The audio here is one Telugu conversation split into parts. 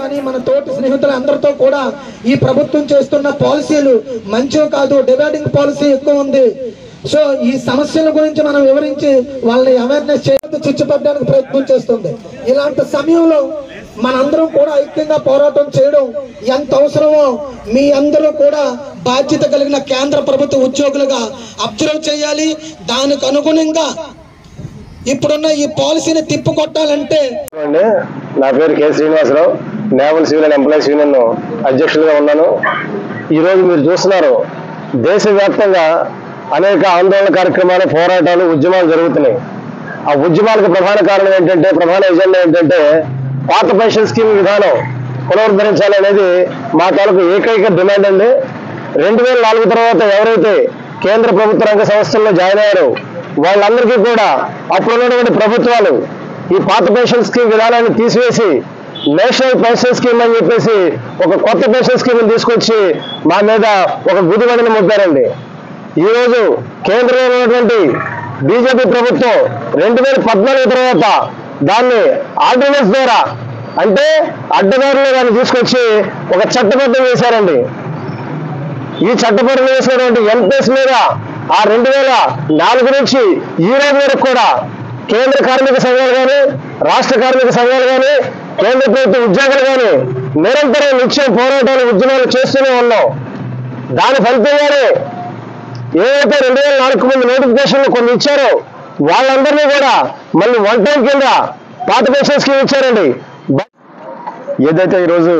కానీ మన తోటి స్నేహితులు అందరితో కూడా ఈ ప్రభుత్వం చేస్తున్న పాలసీలు మంచివి కాదు డివైడింగ్ పాలసీ ఎక్కువ ఉంది సో ఈ సమస్యల గురించి మనం వివరించి వాళ్ళని అవేర్నెస్ చేయడానికి చిచ్చుపడడానికి ప్రయత్నం చేస్తుంది ఇలాంటి సమయంలో మనందరం కూడా ఐక్యంగా పోరాటం చేయడం ఎంత అవసరమో మీ అందరూ కూడా బాధ్యత కలిగిన కేంద్ర ప్రభుత్వ ఉద్యోగులుగా అబ్జర్వ్ చేయాలి దానికి అనుగుణంగా ఇప్పుడున్న ఈ పాలసీని తిప్పుకొట్టాలంటే అండి నా పేరు K Srinivasarao naval civil and employees union అధ్యక్షులుగా ఉన్నాను ఈరోజు మీరు చూస్తున్నారు దేశవ్యాప్తంగా అనేక ఆందోళన కార్యక్రమాలు పోరాటాలు ఉద్యమాలు జరుగుతున్నాయి ఆ ఉద్యమాలకు ప్రధాన కారణం ఏంటంటే ప్రధాన ఎజెండా ఏంటంటే పాత పెన్షన్ స్కీమ్ విధానం పునరుద్ధరించాలి అనేది మా తాలూకు ఏకైక డిమాండ్ అండి రెండు వేల నాలుగు తర్వాత ఎవరైతే కేంద్ర ప్రభుత్వ రంగ సంస్థల్లో జాయిన్ అయ్యారో వాళ్ళందరికీ కూడా అప్పుడున్నటువంటి ప్రభుత్వాలు ఈ పాత పెన్షన్ స్కీమ్ విధానాన్ని తీసివేసి నేషనల్ పెన్షన్ స్కీమ్ అని చెప్పేసి ఒక కొత్త పెన్షన్ స్కీమ్ తీసుకొచ్చి మా మీద ఒక గుదిబండని మోపారండి ఈ రోజు కేంద్రంలో ఉన్నటువంటి బీజేపీ ప్రభుత్వం రెండు వేల పద్నాలుగు తర్వాత దాన్ని ఆర్డినెన్స్ ద్వారా అంటే అడ్డదారులు దాన్ని తీసుకొచ్చి ఒక చట్టబద్ధం చేశారండి ఈ చట్టబద్ధం చేసినటువంటి ఎంపీఎస్ మీద ఆ రెండు వేల నాలుగు నుంచి ఈ రోజు వరకు కూడా కేంద్ర కార్మిక సంఘాలు కానీ రాష్ట్ర కార్మిక సంఘాలు కానీ కేంద్ర ప్రభుత్వ ఉద్యోగులు కానీ నిరంతరం నిత్యం పోరాటాలు ఉద్యమాలు చేస్తూనే ఉన్నాం దాని ఫలితంగానే ఏదైతే రెండు వేల నాలుగు ముందు నోటిఫికేషన్లు కొన్ని ఇచ్చారో వాళ్ళందరినీ కూడా మళ్ళీ వన్ టైం కింద పాత పెన్షన్ స్కీమ్ ఇచ్చారండి ఏదైతే ఈరోజు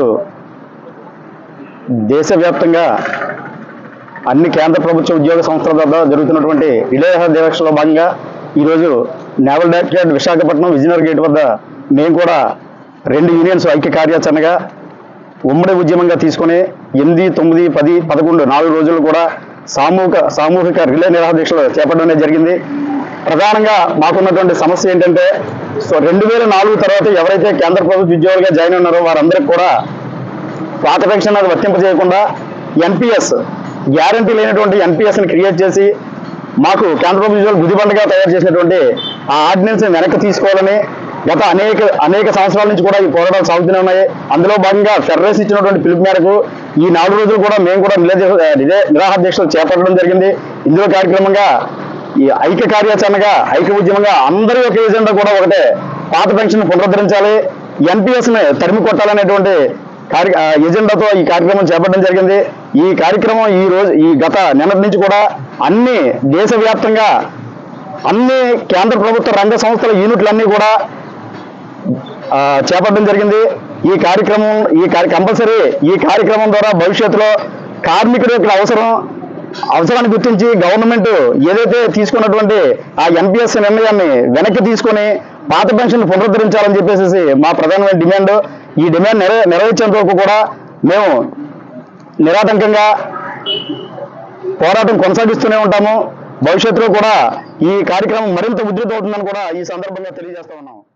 దేశవ్యాప్తంగా అన్ని కేంద్ర ప్రభుత్వ ఉద్యోగ సంస్థల ద్వారా జరుగుతున్నటువంటి రిలే దీక్షలో భాగంగా ఈరోజు naval directorate Visakhapatnam Vijayanagar gate వద్ద మేము కూడా రెండు యూనియన్స్ ఐక్య కార్యాచరణగా ఉమ్మడి ఉద్యమంగా తీసుకుని ఎనిమిది తొమ్మిది పది పదకొండు నాలుగు రోజులు కూడా సామూహిక సామూహిక రిలే నిరాదీక్షలు చేపట్టడం అనేది జరిగింది ప్రధానంగా మాకున్నటువంటి సమస్య ఏంటంటే సో రెండు వేల నాలుగు తర్వాత ఎవరైతే కేంద్ర ప్రభుత్వ ఉద్యోగులుగా జాయిన్ ఉన్నారో వారందరికీ కూడా పాత పెన్షన్ అది వర్తింపజేయకుండా ఎన్పిఎస్ గ్యారంటీ లేనటువంటి ఎన్పిఎస్ని క్రియేట్ చేసి మాకు కేంద్ర ప్రభుత్వం గుదిబండగా తయారు చేసినటువంటి ఆ ఆర్డినెన్స్ వెనక్కి తీసుకోవాలని గత అనేక అనేక సంవత్సరాల నుంచి కూడా ఈ పోరాటాలు సాగుతూనే ఉన్నాయి అందులో భాగంగా ఫెడరేషన్ ఇచ్చినటువంటి పిలుపు మేరకు ఈ నాలుగు రోజులు కూడా మేము కూడా నిలదీ- నిదే- నిరాహార దీక్షలు చేపట్టడం జరిగింది ఇందులో కార్యక్రమంగా ఈ ఐక్య కార్యాచరణగా ఐక్య ఉద్యమంగా అందరి యొక్క ఎజెండా కూడా ఒకటే పాత పెన్షన్ పునరుద్ధరించాలి ఎన్పిఎస్ ని తరిమి కొట్టాలనేటువంటి కార్య ఆ ఎజెండాతో ఈ కార్యక్రమం చేపట్టడం జరిగింది ఈ కార్యక్రమం ఈ రోజు ఈ గత నిన్నటి నుంచి కూడా అన్ని దేశవ్యాప్తంగా అన్ని కేంద్ర ప్రభుత్వ రంగ సంస్థల యూనిట్లన్నీ కూడా ఆ, చేపట్టడం జరిగింది ఈ కార్యక్రమం ఈ కార్య కంపల్సరీ ఈ కార్యక్రమం ద్వారా భవిష్యత్తులో కార్మికుల యొక్క అవసరం అవసరాన్ని గుర్తించి గవర్నమెంట్ ఏదైతే తీసుకున్నటువంటి ఆ ఎన్పిఎస్ నిర్ణయాన్ని వెనక్కి తీసుకొని పాత పెన్షన్ పునరుద్ధరించాలని చెప్పేసి మా ప్రధానమైన డిమాండ్ ఈ డిమాండ్ నెరవే నెరవేర్చేంత వరకు కూడా మేము నిరాటంకంగా పోరాటం కొనసాగిస్తూనే ఉంటాము భవిష్యత్తులో కూడా ఈ కార్యక్రమం మరింత ఉధృతం అవుతుందని కూడా ఈ సందర్భంగా తెలియజేస్తా ఉన్నాం